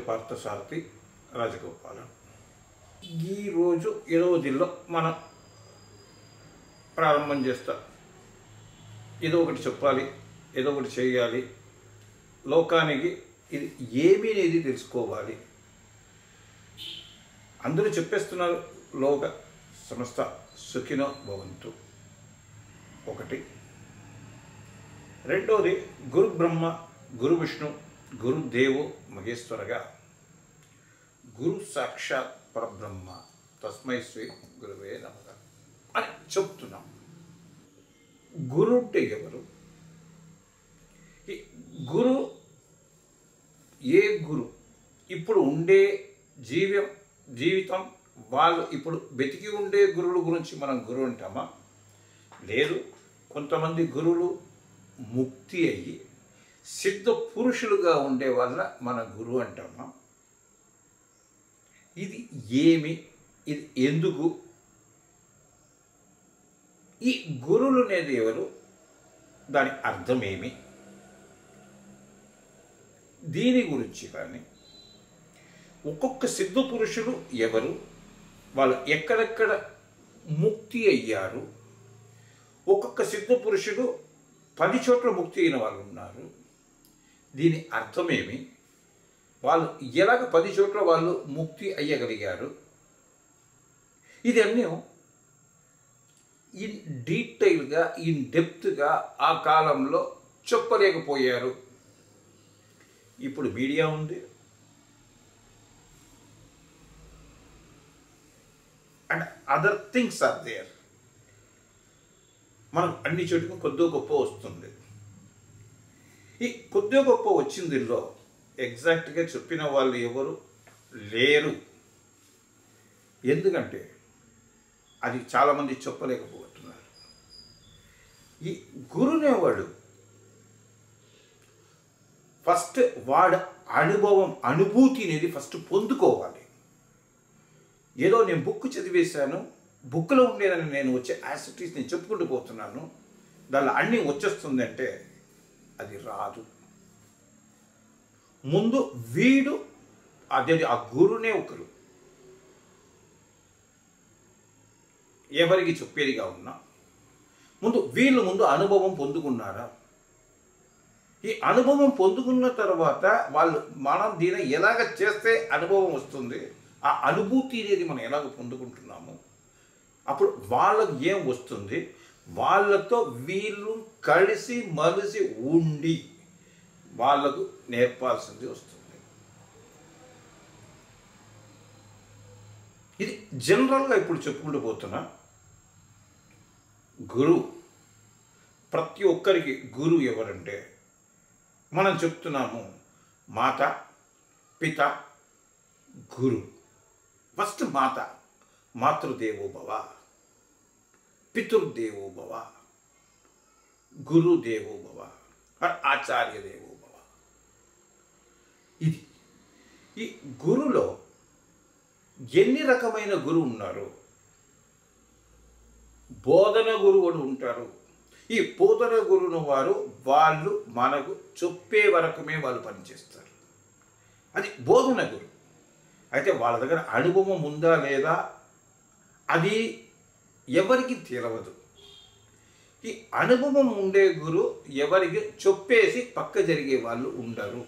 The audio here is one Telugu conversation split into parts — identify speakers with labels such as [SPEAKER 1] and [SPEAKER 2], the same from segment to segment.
[SPEAKER 1] పార్థసారథి రాజగోపాలం ఈరోజు ఈ రోజుల్లో మనం ప్రారంభం చేస్తాం ఏదో ఒకటి చెప్పాలి ఏదో ఒకటి చేయాలి లోకానికి ఇది ఏమి అనేది తెలుసుకోవాలి అందరూ చెప్పేస్తున్నారు లోక సంస్థ సుఖినో భవంతు ఒకటి రెండోది గురు బ్రహ్మ గురు విష్ణు గురుదేవో మహేశ్వరగా గురు సాక్షాత్ పరబ్రహ్మ తస్మై శ్రీ గురువే నమః అని చెప్తున్నాం గురు అంటే ఎవరు ఈ గురు ఏ గురు ఇప్పుడు ఉండే జీవం జీవితం వాళ్ళు ఇప్పుడు బతికి ఉండే గురువుల గురించి మనం గురువు అంటామా లేదు కొంతమంది గురువులు ముక్తి అయ్యి సిద్ధ పురుషులుగా ఉండే వాళ్ళ మన గురువు అంటామా ఇది ఏమి ఇది ఎందుకు ఈ గురువులు అనేది ఎవరు దాని అర్థమేమి దీని గురించి కానీ ఒక్కొక్క సిద్ధ పురుషులు ఎవరు వాళ్ళు ఎక్కడెక్కడ ముక్తి అయ్యారు ఒక్కొక్క సిద్ధ పురుషుడు పది చోట్ల ముక్తి అయిన వాళ్ళు ఉన్నారు దీని అర్థమేమి వాళ్ళు ఎలాగ పది చోట్ల వాళ్ళు ముక్తి అయ్యగలిగారు ఇది అన్నీ ఇన్ డీటెయిల్గా ఇన్ డెప్త్గా ఆ కాలంలో చెప్పలేకపోయారు ఇప్పుడు మీడియా ఉంది and other things are there మనం అన్ని చోటుకు కొద్దో గొప్ప వస్తుంది ఈ కొద్దో గొప్ప వచ్చిందిలో ఎగ్జాక్ట్గా చెప్పిన వాళ్ళు ఎవరు లేరు ఎందుకంటే అది చాలామంది చెప్పలేకపోతున్నారు ఈ గురునేవాడు ఫస్ట్ వాడు అనుభవం అనుభూతి అనేది ఫస్ట్ పొందుకోవాలి ఏదో నేను బుక్ చదివేశాను బుక్లో ఉండేదని నేను వచ్చే యాసిటీస్ నేను చెప్పుకుంటూ పోతున్నాను దానిలో అన్నీ వచ్చేస్తుంది అంటే అది రాదు ముందు వీడు అదే ఆ గురునే ఒకరు ఎవరికి చెప్పేదిగా ఉన్నా ముందు వీళ్ళు ముందు అనుభవం పొందుకున్నారా ఈ అనుభవం పొందుకున్న తర్వాత వాళ్ళు మనం దీన్ని ఎలాగ చేస్తే అనుభవం వస్తుంది ఆ అనుభూతి అనేది మనం ఎలాగ పొందుకుంటున్నాము అప్పుడు వాళ్ళకు ఏం వస్తుంది వాళ్ళతో వీళ్ళు కలిసి మలిసి ఉండి వాళ్ళకు నేర్పాల్సింది వస్తుంది ఇది జనరల్గా ఇప్పుడు చెప్పుకుంటూ పోతున్నా గురువు ప్రతి ఒక్కరికి గురువు ఎవరంటే మనం చెప్తున్నాము మాత పిత గురు ఫస్ట్ మాత మాతృదేవో భవ పితృదేవో భవ గురుదేవో భవ ఆచార్య దేవో భవ ఇది ఈ గురులో ఎన్ని రకమైన గురువు ఉన్నారు బోధన గురువులు ఉంటారు ఈ బోధన గురువును వారు వాళ్ళు మనకు చెప్పే వరకుమే వాళ్ళు పనిచేస్తారు అది బోధన గురు అయితే వాళ్ళ దగ్గర అనుభవం ఉందా లేదా అది ఎవరికి తెలవదు ఈ అనుభవం ఉండే గురు ఎవరికి చెప్పేసి పక్క జరిగే వాళ్ళు ఉండరు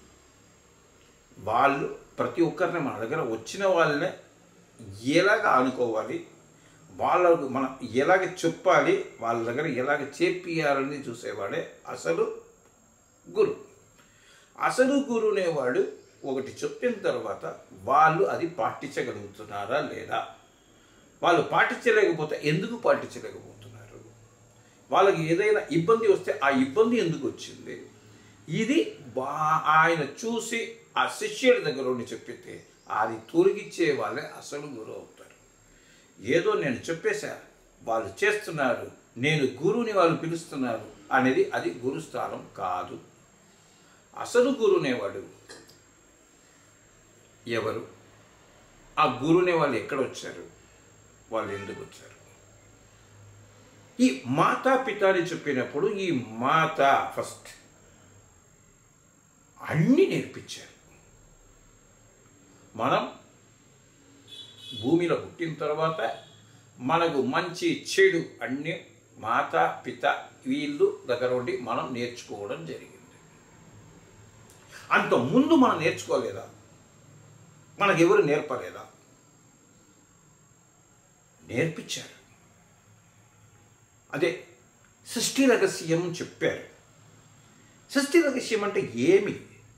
[SPEAKER 1] వాళ్ళు ప్రతి ఒక్కరిని మన దగ్గర వచ్చిన వాళ్ళనే ఎలాగ ఆనుకోవాలి వాళ్ళకు మనం ఎలాగ చెప్పాలి వాళ్ళ దగ్గర ఎలాగ చేపియాలని చూసేవాడే అసలు గురు అసలు గురునేవాడు ఒకటి చెప్పిన తర్వాత వాళ్ళు అది పాటించగలుగుతున్నారా లేదా వాళ్ళు పాటించలేకపోతే ఎందుకు పాటించలేకపోతున్నారు వాళ్ళకి ఏదైనా ఇబ్బంది వస్తే ఆ ఇబ్బంది ఎందుకు వచ్చింది ఇది బా ఆయన చూసి ఆ శిష్యుడి దగ్గర ఉండి చెప్పితే అది తొలగించే వాళ్ళే అసలు గురువు అవుతారు ఏదో నేను చెప్పేశా వాళ్ళు చేస్తున్నారు నేను గురువుని వాళ్ళు పిలుస్తున్నారు అనేది అది గురుస్థానం కాదు అసలు గురునేవాడు ఎవరు ఆ గురునే వాళ్ళు ఎక్కడ వచ్చారు వాళ్ళు ఎందుకు వచ్చారు ఈ మాతా పిత అని చెప్పినప్పుడు ఈ మాత ఫస్ట్ అన్నీ నేర్పించారు మనం భూమిలో పుట్టిన తర్వాత మనకు మంచి చెడు అన్ని మాత పిత వీళ్ళు దగ్గర ఉండి మనం నేర్చుకోవడం జరిగింది అంత ముందు మనం నేర్చుకోలేదా మనకు ఎవరు నేర్పలేదా నేర్పించారు అదే సృష్టి రహస్యం చెప్పారు సృష్టి రహస్యం అంటే ఏమి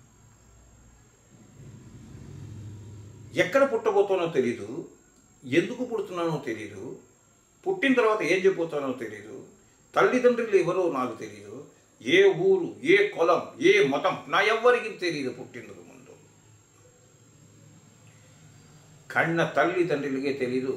[SPEAKER 1] ఎక్కడ పుట్టబోతానో తెలీదు ఎందుకు పుడుతున్నానో తెలీదు పుట్టిన తర్వాత ఏం చెప్పబోతానో తెలీదు తల్లిదండ్రులు ఎవరో నాకు తెలియదు ఏ ఊరు ఏ కులం ఏ మతం నా ఎవ్వరికి తెలియదు పుట్టినందుకు ముందు కన్న తల్లిదండ్రులకే తెలీదు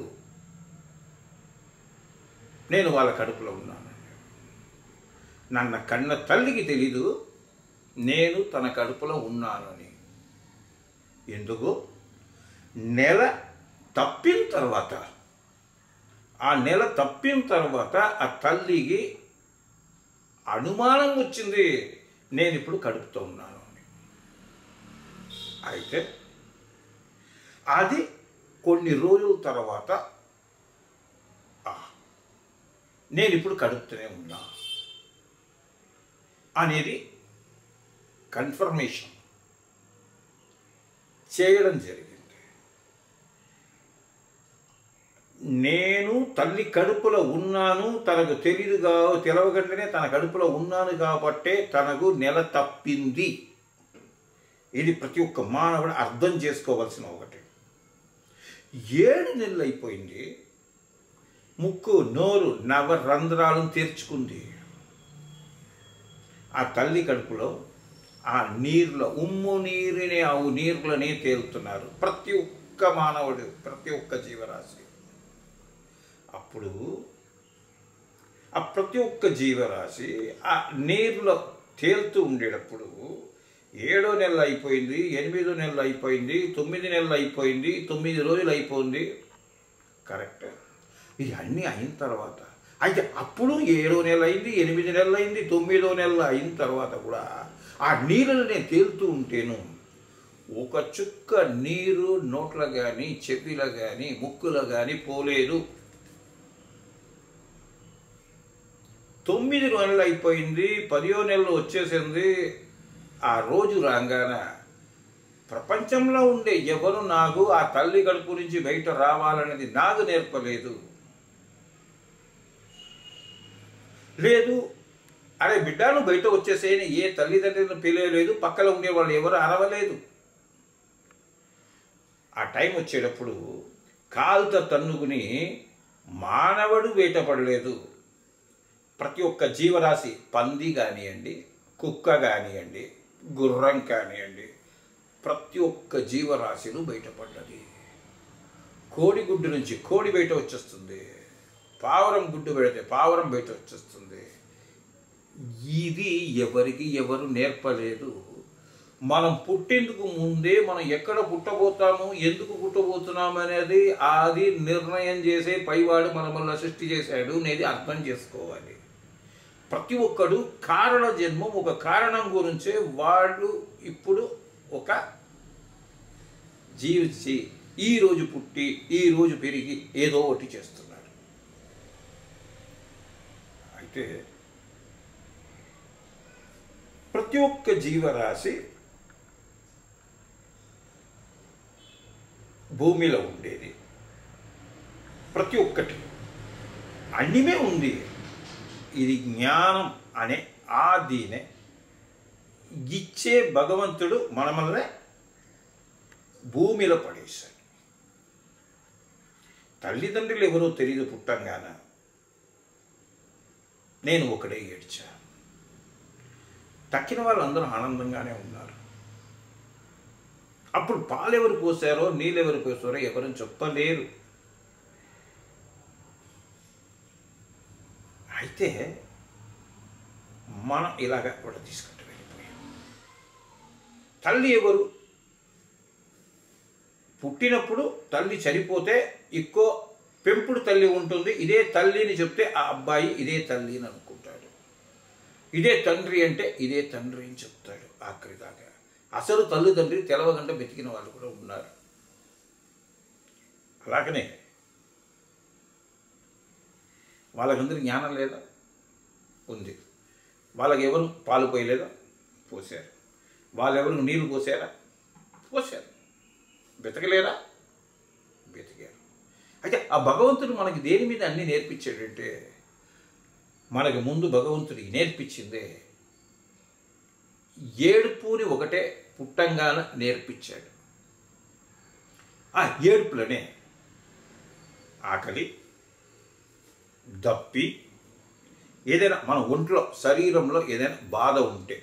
[SPEAKER 1] నేను వాళ్ళ కడుపులో ఉన్నాను నన్న కన్న తల్లికి తెలీదు నేను తన కడుపులో ఉన్నానని ఎందుకు నెల తప్పిన తర్వాత ఆ నెల తప్పిన తర్వాత ఆ తల్లికి అనుమానం వచ్చింది నేను ఇప్పుడు కడుపుతో ఉన్నాను అని అయితే అది కొన్ని రోజుల తర్వాత "ఆ, నేను ఇప్పుడు కడుపుతూనే ఉన్నా అనేది కన్ఫర్మేషన్ చేయడం జరిగింది నేను తల్లి కడుపులో ఉన్నాను తనకు తెలియదుగా తెలవగంటనే తన కడుపులో ఉన్నాను కాబట్టే తనకు నెల తప్పింది ఇది ప్రతి ఒక్క మానవుడు అర్థం చేసుకోవాల్సిన ఒకటి ఏడు నెలలు అయిపోయింది ముక్కు నోరు నవరంధ్రాలను తెరుచుకుంది ఆ తల్లి కడుపులో ఆ నీరులో ఉమ్ము నీరుని ఆ నీరులనే తేలుతున్నారు ప్రతి ఒక్క మానవుడు ప్రతి ఒక్క జీవరాశి అప్పుడు ఆ ప్రతి ఒక్క జీవరాశి ఆ నీరులో తేలుతూ ఉండేటప్పుడు ఏడో నెల అయిపోయింది ఎనిమిదో నెల అయిపోయింది తొమ్మిది నెలలు అయిపోయింది తొమ్మిది రోజులు అయిపోయింది కరెక్ట్ ఇవన్నీ అయిన తర్వాత అయితే అప్పుడు ఏడో నెల అయింది ఎనిమిది నెలలు అయింది తొమ్మిదో నెలలు అయిన తర్వాత కూడా ఆ నీళ్ళని నేను తేలుతూ ఉంటేను ఒక చుక్క నీరు నోట్ల కానీ చెవిలో కానీ ముక్కులో కానీ పోలేదు తొమ్మిది నెలలు అయిపోయింది పదియో నెలలు వచ్చేసింది ఆ రోజు రాగాన ప్రపంచంలో ఉండే ఎవరు నాకు ఆ తల్లి కడుపు నుంచి బయట రావాలనేది నాకు నేర్పలేదు లేదు అరే బిడ్డను బయట వచ్చేసేయని ఏ తల్లిదండ్రులను పిలవలేదు పక్కన ఉండేవాళ్ళు ఎవరు అరవలేదు ఆ టైం వచ్చేటప్పుడు కాలుతో తన్నుకుని మానవుడు వేటపడలేదు ప్రతి ఒక్క జీవరాశి పంది కానివ్వండి కుక్క కానివ్వండి గుర్రం కానివ్వండి ప్రతి ఒక్క జీవరాశిలు బయటపడ్డది కోడి గుడ్డు నుంచి కోడి బయట వచ్చేస్తుంది పావురం గుడ్డు పెడితే పావురం బయట వచ్చేస్తుంది ఇది ఎవరికి ఎవరు నేర్పలేదు మనం పుట్టేందుకు ముందే మనం ఎక్కడ పుట్టబోతాము ఎందుకు పుట్టబోతున్నాము అనేది అది నిర్ణయం చేసే పైవాడు మన వల్ల సృష్టి చేశాడు అనేది అర్థం చేసుకోవాలి ప్రతి ఒక్కడు కారణ జన్మం ఒక కారణం గురించే వాళ్ళు ఇప్పుడు ఒక జీవించి ఈ రోజు పుట్టి ఈ రోజు పెరిగి ఏదో ఒకటి చేస్తున్నారు అయితే ప్రతి ఒక్క జీవరాశి భూమిలో ఉండేది ప్రతి ఒక్కటి అన్నిమే ఉంది ఇది జ్ఞానం అనే ఆదినే ఇచ్చే భగవంతుడు మనమల్లే భూమిలో పడేశాడు తల్లిదండ్రులు ఎవరో తెలియదు పుట్టంగాన నేను ఒకడే ఏడ్చా తక్కిన వాళ్ళందరూ ఆనందంగానే ఉన్నారు అప్పుడు పాలెవరు పోసారో నీళ్ళెవరు పోసారో ఎవరు చెప్పలేరు అయితే మనం ఇలాగ కూడా తీసుకుంటూ వెళ్ళిపోయాం తల్లి ఎవరు పుట్టినప్పుడు తల్లి చనిపోతే ఎక్కువ పెంపుడు తల్లి ఉంటుంది ఇదే తల్లిని చెప్తే ఆ అబ్బాయి ఇదే తల్లి అని అనుకుంటాడు ఇదే తండ్రి అంటే ఇదే తండ్రి అని చెప్తాడు ఆఖరి దాకా అసలు తల్లిదండ్రి తెలవకుండా వెతికిన వాళ్ళు కూడా ఉన్నారు అలాగనే వాళ్ళకందరికి జ్ఞానం లేదా ఉంది వాళ్ళకి ఎవరు పాలు పోయలేదా పోసారు వాళ్ళెవరు నీళ్లు పోసారా పోసారు వెతకలేరా వెతికారు అయితే ఆ భగవంతుడు మనకి దేని మీద అన్ని నేర్పించాడంటే మనకి ముందు భగవంతుడికి నేర్పించిందే ఏడుపుని ఒకటే పుట్టంగాన నేర్పించాడు ఆ ఏడుపులనే ఆకలి దప్పి ఏదైనా మన ఒంట్లో శరీరంలో ఏదైనా బాధ ఉంటే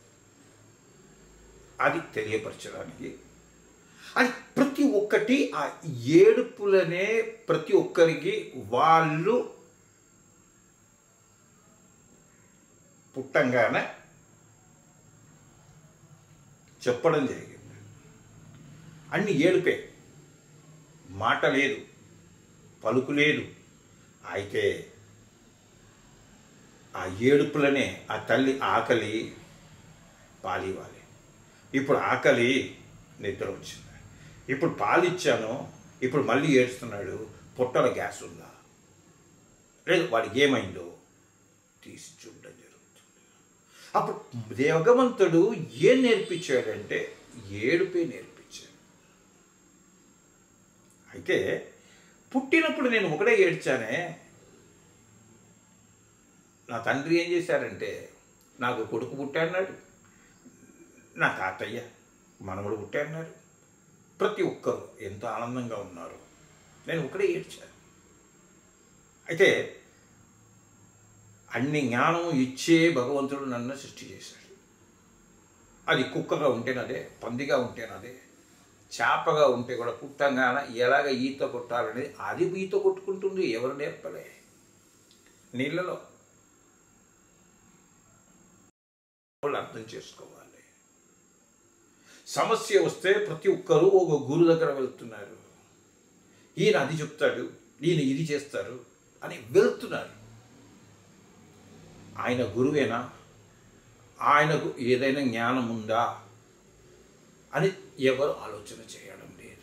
[SPEAKER 1] అది తెలియపరచడానికి అది ప్రతి ఒక్కటి ఆ ఏడుపులనే ప్రతి ఒక్కరికి వాళ్ళు పుట్టంగానే చెప్పడం జరిగింది అన్ని ఏడుపే మాట లేదు పలుకు లేదు అయితే ఆ ఏడుపులనే ఆ తల్లి ఆకలి పాలివ్వాలి ఇప్పుడు ఆకలి నిద్ర వచ్చింది ఇప్పుడు పాలిచ్చాను ఇప్పుడు మళ్ళీ ఏడుస్తున్నాడు పొట్టల గ్యాస్ ఉందా లేదు వాడికి ఏమైందో తీసి చూడడం జరుగుతుంది అప్పుడు దేవగవంతుడు ఏం నేర్పించాడంటే ఏడుపే నేర్పించాడు అయితే పుట్టినప్పుడు నేను ఒకటే ఏడ్చానే నా తండ్రి ఏం చేశారంటే నాకు కొడుకు పుట్టాన్నాడు నా తాతయ్య మనవడు పుట్టాన్నాడు ప్రతి ఒక్కరు ఎంత ఆనందంగా ఉన్నారు నేను ఒకటే ఏడ్చాను అయితే అన్ని జ్ఞానం ఇచ్చే భగవంతుడు నన్ను సృష్టి చేశాడు అది కుక్కగా ఉంటేనదే పందిగా ఉంటేనదే చేపగా ఉంటే కూడా పుట్టంగాన ఎలాగ ఈత కొట్టాలనేది అది ఈత కొట్టుకుంటుంది ఎవరు నేర్పలే నీళ్ళలో వాళ్ళు అర్థం చేసుకోవాలి సమస్య వస్తే ప్రతి ఒక్కరూ ఒక గురు దగ్గర వెళ్తున్నారు ఈయన అది చెప్తాడు ఈయన ఇది చేస్తారు అని వెళ్తున్నారు ఆయన గురువేనా ఆయనకు ఏదైనా జ్ఞానం ఉందా అని ఎవరు ఆలోచన చేయడం లేదు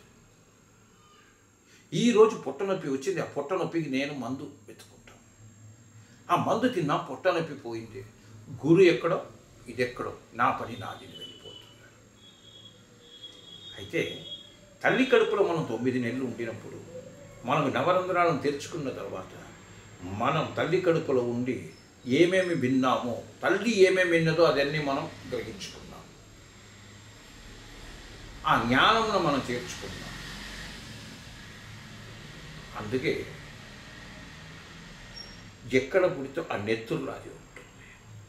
[SPEAKER 1] ఈరోజు పొట్ట నొప్పి వచ్చింది ఆ పొట్ట నొప్పికి నేను మందు వెతుకుంటాను ఆ మందు తిన్నా పొట్ట నొప్పి పోయింది గురు ఎక్కడో ఇది ఎక్కడో నా పని నాది అని వెళ్ళిపోతున్నారు అయితే తల్లి కడుపులో మనం తొమ్మిది నెలలు ఉండినప్పుడు మనం నవరంధ్రాలను తెరుచుకున్న తర్వాత మనం తల్లి కడుపులో ఉండి ఏమేమి విన్నామో తల్లి ఏమేమి విన్నదో అదన్నీ మనం గ్రహించుకున్నాం ఆ జ్ఞానంను మనం చేర్చుకున్నాం అందుకే ఎక్కడ పుడితే ఆ నెత్తురు అది ఉంటుంది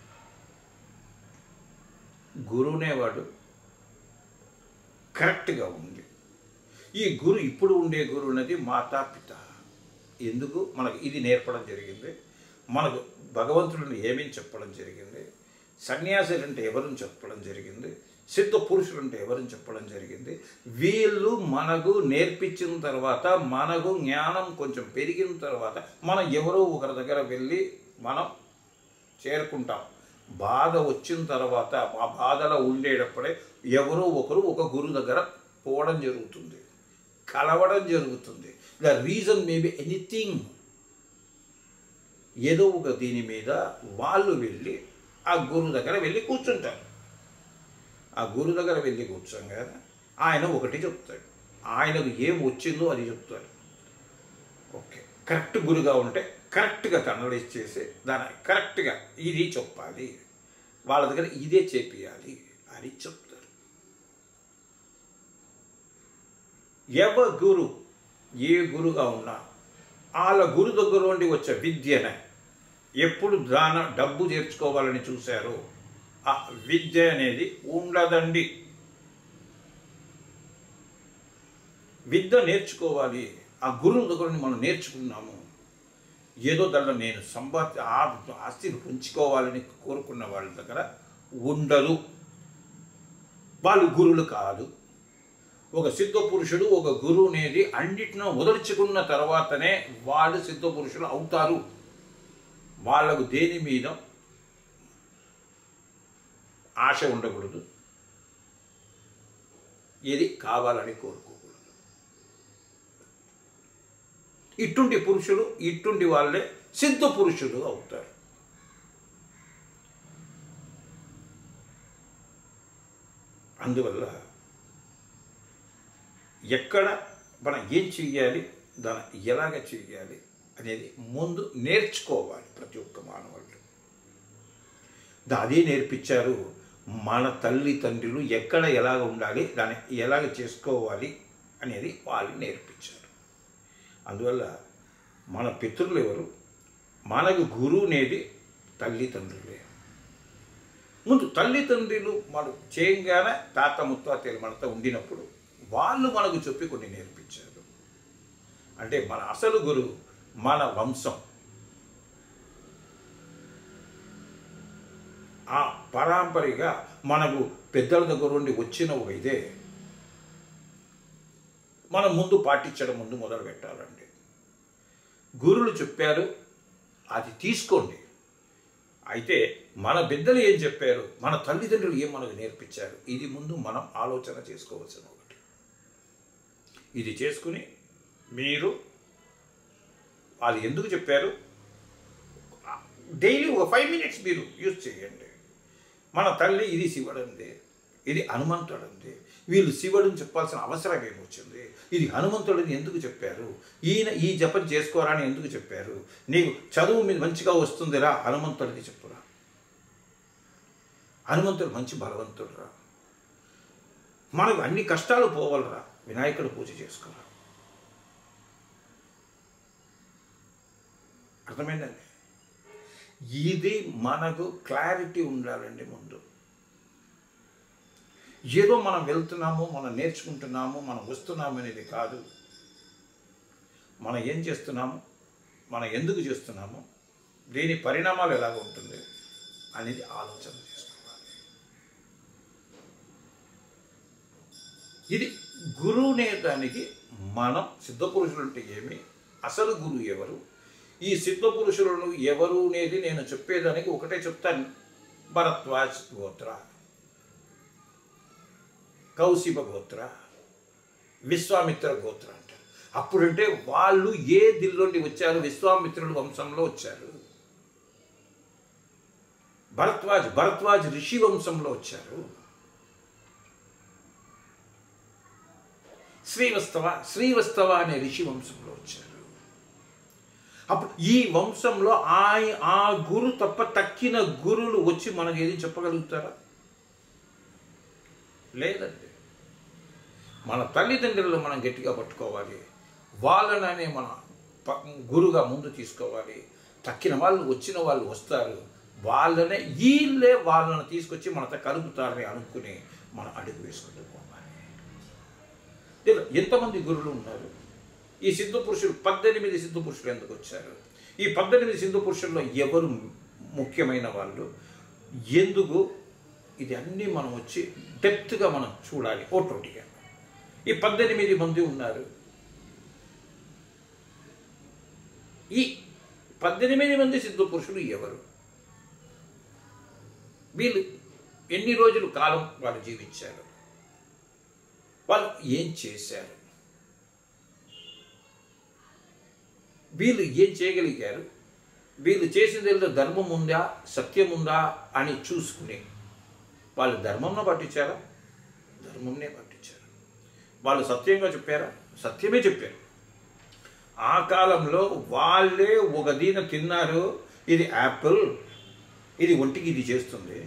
[SPEAKER 1] గురువునేవాడు కరెక్ట్గా ఉంది ఈ గురు ఇప్పుడు ఉండే గురువు అనేది మాతాపిత ఎందుకు మనకు ఇది నేర్పడం జరిగింది మనకు భగవంతుడిని ఏమేమి చెప్పడం జరిగింది సన్యాసులు అంటే ఎవరని చెప్పడం జరిగింది సిద్ధ పురుషులు అంటే ఎవరని చెప్పడం జరిగింది వీళ్ళు మనకు నేర్పించిన తర్వాత మనకు జ్ఞానం కొంచెం పెరిగిన తర్వాత మనం ఎవరో ఒకరి దగ్గర వెళ్ళి మనం చేరుకుంటాం బాధ వచ్చిన తర్వాత ఆ బాధలో ఉండేటప్పుడే ఎవరో ఒకరు ఒక గురువు దగ్గర పోవడం జరుగుతుంది కలవడం జరుగుతుంది ద రీజన్ మేబీ ఎనీథింగ్ ఏదో ఒక దీని మీద వాళ్ళు వెళ్ళి ఆ గురువు దగ్గర వెళ్ళి కూర్చుంటారు ఆ గురువు దగ్గర వెళ్ళి కూర్చోగా ఆయన ఒకటి చెప్తాడు ఆయనకు ఏం వచ్చిందో అది చెప్తాడు ఓకే కరెక్ట్ గురుగా ఉంటే కరెక్ట్గా కన్వర్ట్ చేసి దాని కరెక్ట్గా ఇది చెప్పాలి వాళ్ళ దగ్గర ఇదే చేపియాలి అని చెప్తారు ఎవ గురు ఏ గురుగా ఉన్నా వాళ్ళ గురు దగ్గర నుండి వచ్చే విద్యనే ఎప్పుడు దాన డబ్బు చేర్చుకోవాలని చూశారో ఆ విద్య అనేది ఉండదండి విద్య నేర్చుకోవాలి ఆ గురువు దగ్గర నుండి మనం నేర్చుకున్నాము ఏదో దాంట్లో నేను సంపాది ఆ- ఆస్తిని పుంచుకోవాలని కోరుకున్న వాళ్ళ దగ్గర ఉండదు వాళ్ళు గురువులు కాదు ఒక సిద్ధ పురుషుడు ఒక గురువు అనేది అన్నిటినో వదల్చుకున్న తర్వాతనే వాళ్ళు సిద్ధ పురుషులు అవుతారు వాళ్ళకు దేని మీద ఆశ ఉండకూడదు ఏది కావాలని కోరుకోకూడదు ఇటువంటి పురుషులు ఇటువంటి వాళ్ళే సిద్ధ పురుషులు అవుతారు అందువల్ల ఎక్కడ మనం ఏం చెయ్యాలి దాన్ని ఎలాగ చెయ్యాలి అనేది ముందు నేర్చుకోవాలి ప్రతి ఒక్క మానవుడు దా- అదే నేర్పించారు మన తల్లి తండ్రులు ఎక్కడ ఎలాగ ఉండాలి దాన్ని ఎలాగ చేసుకోవాలి అనేది వాళ్ళు నేర్పించారు అందువల్ల మన పితృలు ఎవరు మనకు గురువు అనేది తల్లిదండ్రులే ముందు తల్లిదండ్రులు మనం చేయంగానే తాత ముత్తాతలు మనతో ఉండినప్పుడు వాళ్ళు మనకు చెప్పి కొన్ని నేర్పించారు అంటే మన అసలు గురువు మన వంశం ఆ పరంపరగా మనకు పెద్దల దగ్గర నుండి వచ్చిన ఒక ఇదే మనం ముందు పాటించడం ముందు మొదలు పెట్టాలండి గురువులు చెప్పారు అది తీసుకోండి అయితే మన పెద్దలు ఏం చెప్పారు మన తల్లిదండ్రులు ఏం మనకు నేర్పించారు ఇది ముందు మనం ఆలోచన చేసుకోవాల్సిన ఒకటి ఇది చేసుకుని మీరు వాళ్ళు ఎందుకు చెప్పారు డైలీ ఒక ఫైవ్ మినిట్స్ మీరు యూజ్ చేయండి మన తల్లి ఇది శివుడంది ఇది హనుమంతుడంది వీళ్ళు శివుడిని చెప్పాల్సిన అవసరం ఏమొచ్చింది ఇది హనుమంతుడిని ఎందుకు చెప్పారు ఈయన ఈ జపం చేసుకోరా అని ఎందుకు చెప్పారు నీకు చదువు మీద మంచిగా వస్తుందిరా హనుమంతుడిని చెప్పురా హనుమంతుడు మంచి బలవంతుడురా మనకు అన్ని కష్టాలు పోవాలరా వినాయకుడు పూజ చేసుకోరా అర్థమైందండి ఇది మనకు క్లారిటీ ఉండాలండి ముందు ఏదో మనం వెళ్తున్నాము మనం నేర్చుకుంటున్నాము మనం వస్తున్నాము అనేది కాదు మనం ఏం చేస్తున్నాము మనం ఎందుకు చేస్తున్నాము దీని పరిణామాలు ఎలాగ ఉంటుంది అనేది ఆలోచన చేసుకోవాలి ఇది గురువునే దానికి మనం సిద్ధపురుషులు అంటే ఏమి అసలు గురువు ఎవరు ఈ సిద్ధ పురుషులను ఎవరు అనేది నేను చెప్పేదానికి ఒకటే చెప్తాను భరద్వాజ్ గోత్ర కౌశిక గోత్ర విశ్వామిత్ర గోత్ర అంటారు అప్పుడంటే వాళ్ళు ఏ దిల్లుండి వచ్చారు విశ్వామిత్రుల వంశంలో వచ్చారు భరద్వాజ్ భరద్వాజ్ ఋషి వంశంలో వచ్చారు శ్రీవస్తవ శ్రీవస్తవ అనే ఋషి వంశంలో వచ్చారు అప్పుడు ఈ వంశంలో ఆ ఆ గురు తప్ప తక్కిన గురువులు వచ్చి మనకు ఏది చెప్పగలుగుతారా లేదండి మన తల్లిదండ్రులు మనం గట్టిగా పట్టుకోవాలి వాళ్ళననే మన ప- గురుగా ముందు తీసుకోవాలి తక్కిన వాళ్ళు వచ్చిన వాళ్ళు వస్తారు వాళ్ళనే వీళ్ళే వాళ్ళని తీసుకొచ్చి మనతో కలుపుతారని అనుకుని మనం అడుగు వేసుకుంటూ పోవాలి లేదా ఎంతమంది గురువులు ఉన్నారు ఈ సిద్ధ పురుషులు పద్దెనిమిది సిద్ధ పురుషులు ఎందుకు వచ్చారు ఈ పద్దెనిమిది సిద్ధ పురుషుల్లో ఎవరు ముఖ్యమైన వాళ్ళు ఎందుకు ఇది అన్నీ మనం వచ్చి డెప్త్గా మనం చూడాలి ఓటోటిగా ఈ పద్దెనిమిది మంది ఉన్నారు ఈ పద్దెనిమిది మంది సిద్ధ పురుషులు ఎవరు వీళ్ళు ఎన్ని రోజులు కాలం వాళ్ళు జీవించారు వాళ్ళు ఏం చేశారు వీళ్ళు ఏం చేయగలిగారు వీళ్ళు చేసింది ఏదో ధర్మం ఉందా సత్యం ఉందా అని చూసుకుని వాళ్ళు ధర్మంను పట్టించారా ధర్మంనే పట్టించారు వాళ్ళు సత్యంగా చెప్పారా సత్యమే చెప్పారు ఆ కాలంలో వాళ్ళే ఒక దీన తిన్నారు ఇది యాపిల్ ఇది ఒంటికి ఇది చేస్తుంది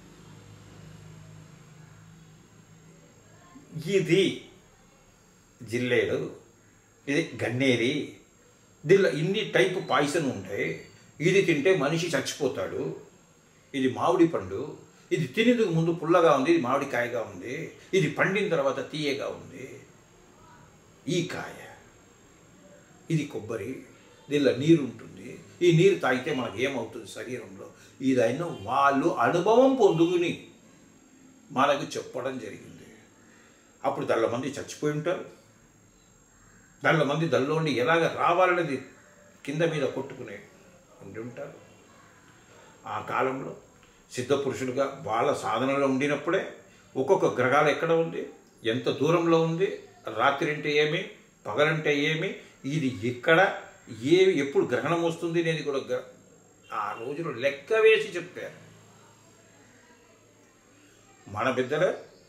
[SPEAKER 1] ఇది జిల్లేడు ఇది గన్నేరి దీనిలో ఇన్ని టైపు పాయిజన్ ఉంటాయి ఇది తింటే మనిషి చచ్చిపోతాడు ఇది మామిడి పండు ఇది తినేందుకు ముందు పుల్లగా ఉంది ఇది మామిడికాయగా ఉంది ఇది పండిన తర్వాత తీయగా ఉంది ఈ కాయ ఇది కొబ్బరి దీనిలో నీరు ఉంటుంది ఈ నీరు తాగితే మనకు ఏమవుతుంది శరీరంలో ఇదైనా వాళ్ళు అనుభవం పొందుకుని మనకు చెప్పడం జరిగింది అప్పుడు దళ్ళ మంది చచ్చిపోయి ఉంటారు దళ్ళ మంది దళ్ళోండి ఎలాగ రావాలనేది కింద మీద కొట్టుకునే ఉండి ఉంటారు ఆ కాలంలో సిద్ధపురుషులుగా వాళ్ళ సాధనలో ఉండినప్పుడే ఒక్కొక్క గ్రహాలు ఎక్కడ ఉంది ఎంత దూరంలో ఉంది రాత్రి అంటే ఏమి పగలంటే ఏమి ఇది ఎక్కడ ఏ ఎప్పుడు గ్రహణం వస్తుంది అనేది కూడా గ్ర- ఆ రోజులు లెక్క వేసి చెప్పారు మన బిడ్డలే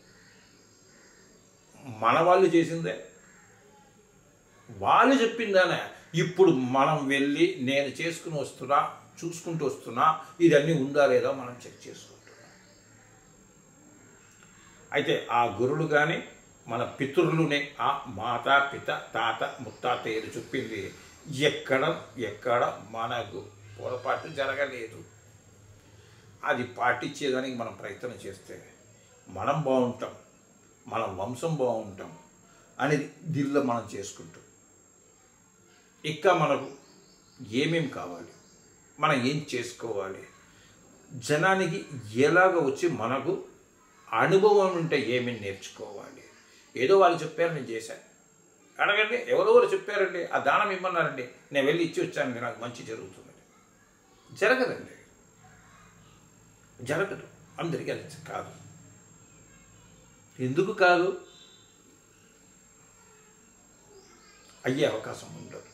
[SPEAKER 1] మన వాళ్ళు చేసిందే వాళ్ళు చెప్పిందానే ఇప్పుడు మనం వెళ్ళి నేను చేసుకుని వస్తున్నా చూసుకుంటూ వస్తున్నా ఇదన్నీ ఉందా లేదా మనం చెక్ చేసుకుంటున్నాం అయితే ఆ గురుడు కానీ మన పితృలునే ఆ మాత పిత తాత ముత్తాతయ్యలు చెప్పింది ఎక్కడ ఎక్కడ మనకు పొరపాటు జరగలేదు అది పాటించేదానికి మనం ప్రయత్నం చేస్తే మనం బాగుంటాం మన వంశం బాగుంటాం అనేది దిల్ల మనం చేసుకుంటాం ఇంకా మనకు ఏమేం కావాలి మనం ఏం చేసుకోవాలి జనానికి ఎలాగ వచ్చి మనకు అనుభవం ఉంటే ఏమేమి నేర్చుకోవాలి ఏదో వాళ్ళు చెప్పారు నేను చేశాను అడగండి ఎవరెవరు చెప్పారండి ఆ దానం ఇమ్మన్నారండి నేను వెళ్ళి ఇచ్చి వచ్చానండి నాకు మంచి జరుగుతుందండి జరగదండి జరగదు అందరికీ అది కాదు ఎందుకు కాదు అయ్యే అవకాశం ఉండదు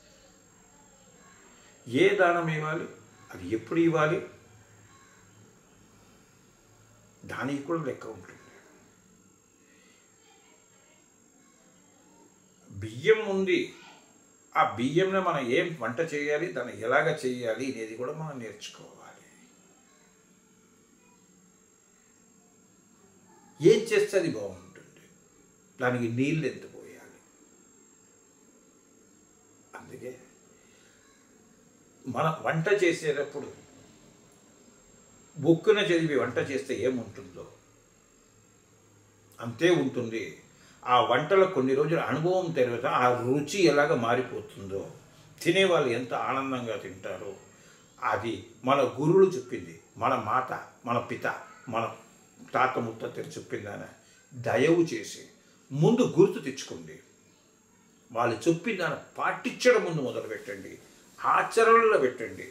[SPEAKER 1] ఏ దానం ఇవ్వాలి అది ఎప్పుడు ఇవ్వాలి దానికి కూడా లెక్క ఉంటుంది బియ్యం ఉంది ఆ బియ్యంని మనం ఏం వంట చేయాలి దాన్ని ఎలాగ చేయాలి అనేది కూడా మనం నేర్చుకోవాలి ఏం చేస్తే అది బాగుంటుంది దానికి నీళ్ళు ఎంత పోయాలి అందుకే మన వంట చేసేటప్పుడు బొక్కున చదివి వంట చేస్తే ఏముంటుందో అంతే ఉంటుంది ఆ వంటలో కొన్ని రోజుల అనుభవం తర్వాత ఆ రుచి ఎలాగ మారిపోతుందో తినేవాళ్ళు ఎంత ఆనందంగా తింటారో అది మన గురువులు చెప్పింది మన మాత మన పిత మన తాత ముత్తలు చెప్పిందని దయవు చేసి ముందు గుర్తు తెచ్చుకోండి వాళ్ళు చెప్పిన దాన్ని పాటించడం ముందు మొదలు పెట్టండి ఆచరణలో పెట్టండి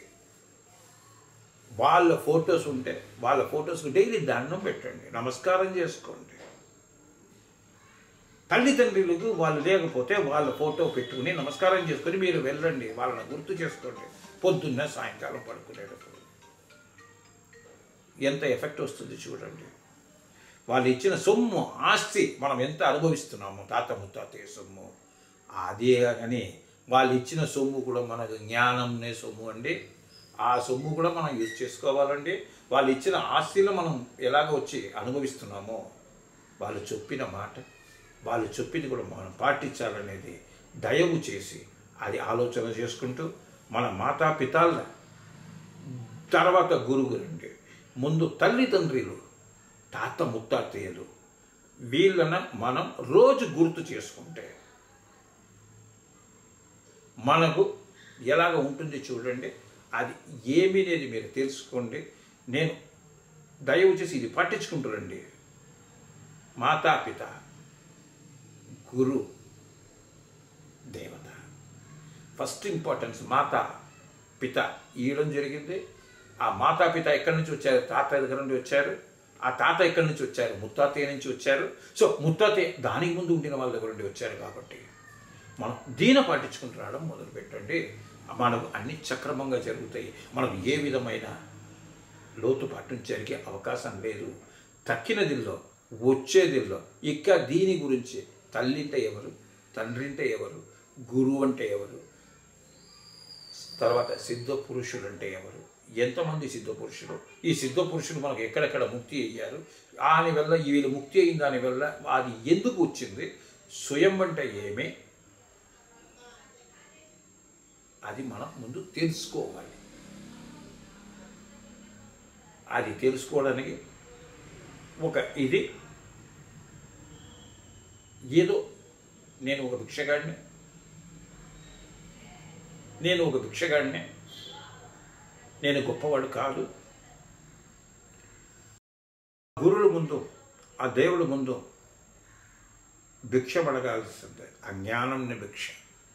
[SPEAKER 1] వాళ్ళ ఫొటోస్ ఉంటే వాళ్ళ ఫొటోస్కి డైలీ దండం పెట్టండి నమస్కారం చేసుకోండి తల్లిదండ్రులకు వాళ్ళు లేకపోతే వాళ్ళ ఫోటో పెట్టుకుని నమస్కారం చేసుకొని మీరు వెళ్ళండి వాళ్ళని గుర్తు చేసుకోండి పొద్దున్న సాయంకాలం పడుకునేటప్పుడు ఎంత ఎఫెక్ట్ వస్తుంది చూడండి వాళ్ళు ఇచ్చిన సొమ్ము ఆస్తి మనం ఎంత అనుభవిస్తున్నాము తాత ముత్తాతయ్య సొమ్ము అదే కానీ వాళ్ళు ఇచ్చిన సొమ్ము కూడా మనకు జ్ఞానంనే సొమ్ము అండి ఆ సొమ్ము కూడా మనం యూజ్ చేసుకోవాలండి వాళ్ళు ఇచ్చిన ఆస్తిలో మనం ఎలాగ వచ్చి అనుభవిస్తున్నామో వాళ్ళు చెప్పిన మాట వాళ్ళు చెప్పింది కూడా మనం పాటించాలనేది దయవు చేసి అది ఆలోచన చేసుకుంటూ మన మాతాపితాల తర్వాత గురువులండి ముందు తల్లిదండ్రులు తాత ముత్తాతయ్యలు వీళ్ళన మనం రోజు గుర్తు చేసుకుంటే మనకు ఎలాగ ఉంటుంది చూడండి అది ఏమి అనేది మీరు తెలుసుకోండి నేను దయవు చేసి ఇది పట్టించుకుంటారండి మాతాపిత గురు దేవత ఫస్ట్ ఇంపార్టెన్స్ మాత పిత ఇవ్వడం జరిగింది ఆ మాతా పిత ఎక్కడి నుంచి వచ్చారు తాత దగ్గర నుండి వచ్చారు ఆ తాత ఎక్కడి నుంచి వచ్చారు ముత్తాతయ్య నుంచి వచ్చారు సో ముత్తాతయ్య దానికి ముందు ఉండిన వాళ్ళ దగ్గర నుండి వచ్చారు కాబట్టి మనం దీన పాటించుకుంటూ రావడం మొదలు పెట్టండి మనకు అన్ని సక్రమంగా జరుగుతాయి మనకు ఏ విధమైన లోతుపాటు జరిగే అవకాశం లేదు తక్కినదిల్లో వచ్చేదిల్లో ఇక దీని గురించి తల్లింటే ఎవరు తండ్రింటే ఎవరు గురువు అంటే ఎవరు తర్వాత సిద్ధ పురుషులు అంటే ఎవరు ఎంతమంది సిద్ధ పురుషులు ఈ సిద్ధ పురుషులు మనకు ఎక్కడెక్కడ ముక్తి అయ్యారు దాని వల్ల వీళ్ళు ముక్తి అయిన దాని వల్ల అది ఎందుకు వచ్చింది స్వయం అంటే ఏమి అది మనం ముందు తెలుసుకోవాలి అది తెలుసుకోవడానికి ఒక ఇది ఏదో నేను ఒక భిక్షగాడిని నేను ఒక భిక్షగాడిని నేను గొప్పవాడు కాదు గురువుల ముందు ఆ దేవుడి ముందు భిక్ష అడగాల్సిందే ఆ జ్ఞానంని భిక్ష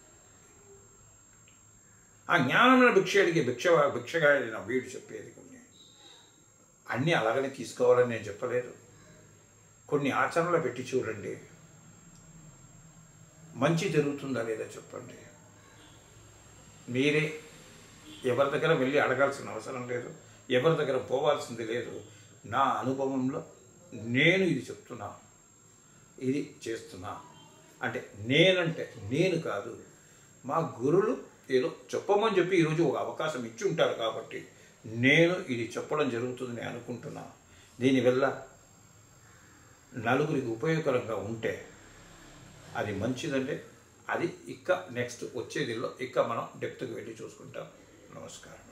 [SPEAKER 1] ఆ జ్ఞానంలో భిక్ష అడిగే భిక్ష భిక్షగాడిన వీడు చెప్పేది కొన్ని అన్నీ అలాగనే తీసుకోవాలని నేను చెప్పలేదు కొన్ని ఆచరణలో పెట్టి చూడండి మంచి జరుగుతుందా లేదా చెప్పండి మీరే ఎవరి దగ్గర వెళ్ళి అడగాల్సిన అవసరం లేదు ఎవరి దగ్గర పోవాల్సింది లేదు నా అనుభవంలో నేను ఇది చెప్తున్నా ఇది చేస్తున్నా అంటే నేనంటే నేను కాదు మా గురులు ఏదో చెప్పమని చెప్పి ఈరోజు ఒక అవకాశం ఇచ్చి ఉంటారు కాబట్టి నేను ఇది చెప్పడం జరుగుతుందని అనుకుంటున్నా దీనివల్ల నలుగురికి ఉపయోగకరంగా ఉంటే అది మంచిదంటే అది ఇక నెక్స్ట్ వచ్చేదిలో ఇక మనం డెప్త్కి వెళ్ళి చూసుకుంటాం నమస్కారం